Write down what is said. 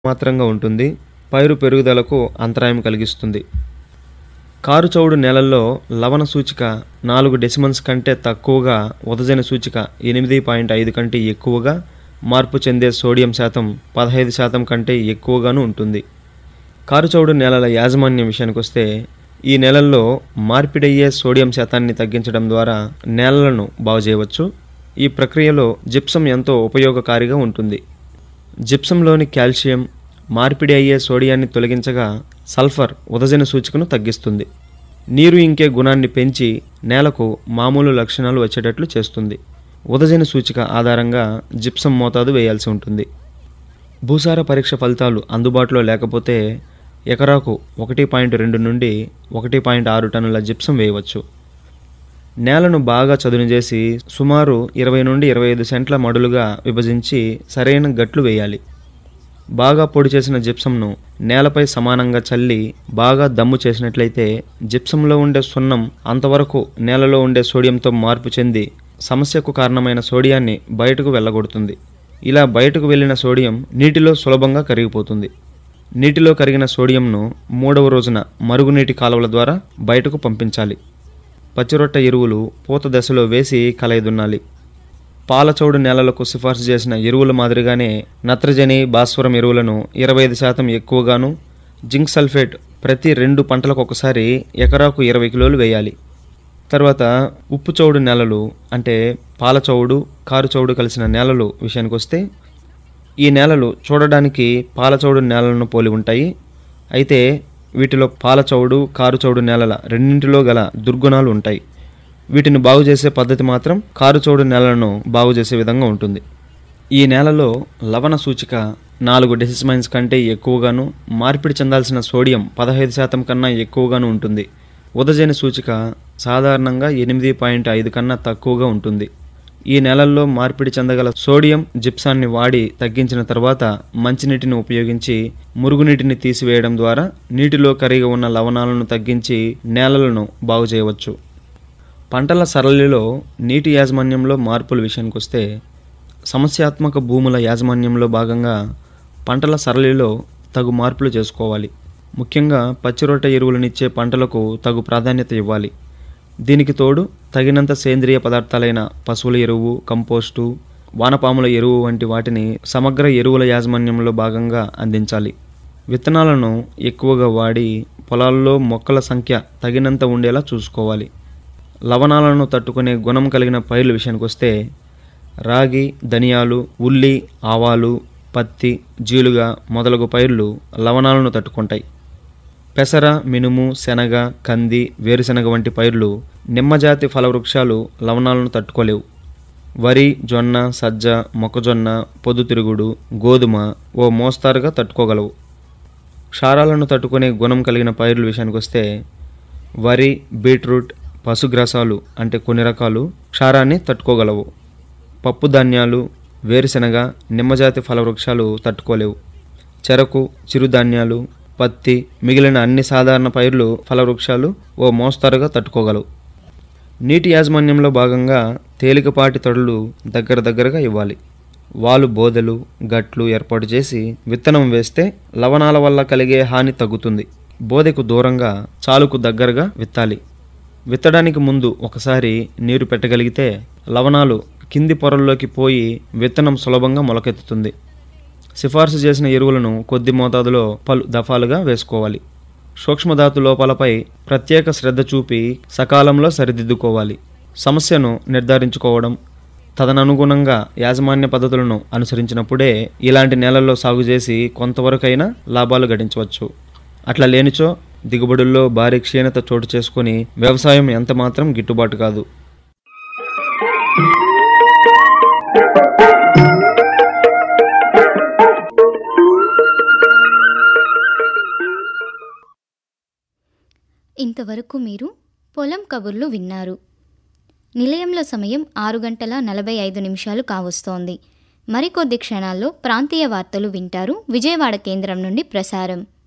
మాత్రంగా ఉంటుంది పైరు పెరుగుదలకు అంతరాయం కలిగిస్తుంది కారు చౌడు నేలల్లో లవణ సూచిక నాలుగు డెసిమల్స్ కంటే తక్కువగా ఉదజన సూచిక ఎనిమిది పాయింట్ ఐదు కంటే ఎక్కువగా మార్పు చెందే సోడియం శాతం పదహైదు శాతం కంటే ఎక్కువగాను ఉంటుంది కారు చౌడు నేలల యాజమాన్యం విషయానికి వస్తే ఈ నేలల్లో మార్పిడయ్యే సోడియం శాతాన్ని తగ్గించడం ద్వారా నేలలను బాగు చేయవచ్చు ఈ ప్రక్రియలో జిప్సం ఎంతో ఉపయోగకారిగా ఉంటుంది జిప్సంలోని కాల్షియం మార్పిడి అయ్యే సోడియాన్ని తొలగించగా సల్ఫర్ ఉదజన సూచికను తగ్గిస్తుంది నీరు ఇంకే గుణాన్ని పెంచి నేలకు మామూలు లక్షణాలు వచ్చేటట్లు చేస్తుంది ఉదజన సూచిక ఆధారంగా జిప్సం మోతాదు వేయాల్సి ఉంటుంది భూసార పరీక్ష ఫలితాలు అందుబాటులో లేకపోతే ఎకరాకు ఒకటి పాయింట్ రెండు నుండి ఒకటి పాయింట్ ఆరు టన్నుల జిప్సం వేయవచ్చు నేలను బాగా చదును చేసి సుమారు ఇరవై నుండి ఇరవై ఐదు సెంట్ల మడులుగా విభజించి సరైన గట్లు వేయాలి బాగా పొడి చేసిన జిప్సంను నేలపై సమానంగా చల్లి బాగా దమ్ము చేసినట్లయితే జిప్సంలో ఉండే సున్నం అంతవరకు నేలలో ఉండే సోడియంతో మార్పు చెంది సమస్యకు కారణమైన సోడియాన్ని బయటకు వెళ్ళగొడుతుంది ఇలా బయటకు వెళ్ళిన సోడియం నీటిలో సులభంగా కరిగిపోతుంది నీటిలో కరిగిన సోడియంను మూడవ రోజున మరుగునీటి కాలువల ద్వారా బయటకు పంపించాలి పచ్చిరొట్ట ఎరువులు పూత దశలో వేసి కలయిదున్నాలి పాలచౌడు నేలలకు సిఫార్సు చేసిన ఎరువుల మాదిరిగానే నత్రజని భాస్వరం ఎరువులను ఇరవై ఐదు శాతం ఎక్కువగాను జింక్ సల్ఫేట్ ప్రతి రెండు పంటలకు ఒకసారి ఎకరాకు ఇరవై కిలోలు వేయాలి తర్వాత ఉప్పు చౌడు నేలలు అంటే పాలచౌడు కారు చౌడు కలిసిన నేలలు విషయానికి వస్తే ఈ నేలలు చూడడానికి పాలచౌడు నేలలను పోలి ఉంటాయి అయితే వీటిలో పాలచౌడు కారు చౌడు నేలల రెండింటిలో గల దుర్గుణాలు ఉంటాయి వీటిని బాగు చేసే పద్ధతి మాత్రం కారు చౌడు నేలలను బాగు చేసే విధంగా ఉంటుంది ఈ నేలలో లవణ సూచిక నాలుగు డెసిమైన్స్ కంటే ఎక్కువగాను మార్పిడి చెందాల్సిన సోడియం పదహైదు శాతం కన్నా ఎక్కువగాను ఉంటుంది ఉదజని సూచిక సాధారణంగా ఎనిమిది పాయింట్ ఐదు కన్నా తక్కువగా ఉంటుంది ఈ నెలల్లో మార్పిడి చెందగల సోడియం జిప్సాన్ని వాడి తగ్గించిన తర్వాత మంచినీటిని ఉపయోగించి మురుగునీటిని తీసివేయడం ద్వారా నీటిలో కరిగి ఉన్న లవణాలను తగ్గించి నేలలను బాగు చేయవచ్చు పంటల సరళిలో నీటి యాజమాన్యంలో మార్పుల విషయానికి వస్తే సమస్యాత్మక భూముల యాజమాన్యంలో భాగంగా పంటల సరళిలో తగు మార్పులు చేసుకోవాలి ముఖ్యంగా పచ్చిరొట్ట ఎరువులనిచ్చే పంటలకు తగు ప్రాధాన్యత ఇవ్వాలి దీనికి తోడు తగినంత సేంద్రియ పదార్థాలైన పశువుల ఎరువు కంపోస్టు వానపాముల ఎరువు వంటి వాటిని సమగ్ర ఎరువుల యాజమాన్యంలో భాగంగా అందించాలి విత్తనాలను ఎక్కువగా వాడి పొలాల్లో మొక్కల సంఖ్య తగినంత ఉండేలా చూసుకోవాలి లవణాలను తట్టుకునే గుణం కలిగిన పైర్ల విషయానికి వస్తే రాగి ధనియాలు ఉల్లి ఆవాలు పత్తి జీలుగా మొదలగు పైర్లు లవణాలను తట్టుకుంటాయి పెసర మినుము శనగ కంది వేరుశనగ వంటి పైర్లు నిమ్మజాతి ఫలవృక్షాలు లవణాలను తట్టుకోలేవు వరి జొన్న సజ్జ మొక్కజొన్న పొద్దుతిరుగుడు గోధుమ ఓ మోస్తారుగా తట్టుకోగలవు క్షారాలను తట్టుకునే గుణం కలిగిన పైర్ల విషయానికి వస్తే వరి బీట్రూట్ పశుగ్రాసాలు అంటే కొన్ని రకాలు క్షారాన్ని తట్టుకోగలవు పప్పు ధాన్యాలు వేరుశెనగ నిమ్మజాతి ఫలవృక్షాలు తట్టుకోలేవు చెరకు చిరుధాన్యాలు పత్తి మిగిలిన అన్ని సాధారణ పైర్లు ఫలవృక్షాలు ఓ మోస్తారుగా తట్టుకోగలవు నీటి యాజమాన్యంలో భాగంగా తేలికపాటి తడులు దగ్గర దగ్గరగా ఇవ్వాలి వాలు బోదెలు గట్లు ఏర్పాటు చేసి విత్తనం వేస్తే లవణాల వల్ల కలిగే హాని తగ్గుతుంది బోదెకు దూరంగా చాలుకు దగ్గరగా విత్తాలి విత్తడానికి ముందు ఒకసారి నీరు పెట్టగలిగితే లవణాలు కింది పొరల్లోకి పోయి విత్తనం సులభంగా మొలకెత్తుతుంది సిఫార్సు చేసిన ఎరువులను కొద్ది మోతాదులో పలు దఫాలుగా వేసుకోవాలి సూక్ష్మధాతు లోపాలపై ప్రత్యేక శ్రద్ధ చూపి సకాలంలో సరిదిద్దుకోవాలి సమస్యను నిర్ధారించుకోవడం తదననుగుణంగా యాజమాన్య పద్ధతులను అనుసరించినప్పుడే ఇలాంటి నేలల్లో సాగు చేసి కొంతవరకైనా లాభాలు గడించవచ్చు అట్లా లేనిచో దిగుబడుల్లో భారీ క్షీణత చోటు చేసుకుని వ్యవసాయం ఎంత మాత్రం గిట్టుబాటు కాదు ఇంతవరకు మీరు పొలం కబుర్లు విన్నారు నిలయంలో సమయం ఆరు గంటల నలభై ఐదు నిమిషాలు కావస్తోంది మరికొద్ది క్షణాల్లో ప్రాంతీయ వార్తలు వింటారు విజయవాడ కేంద్రం నుండి ప్రసారం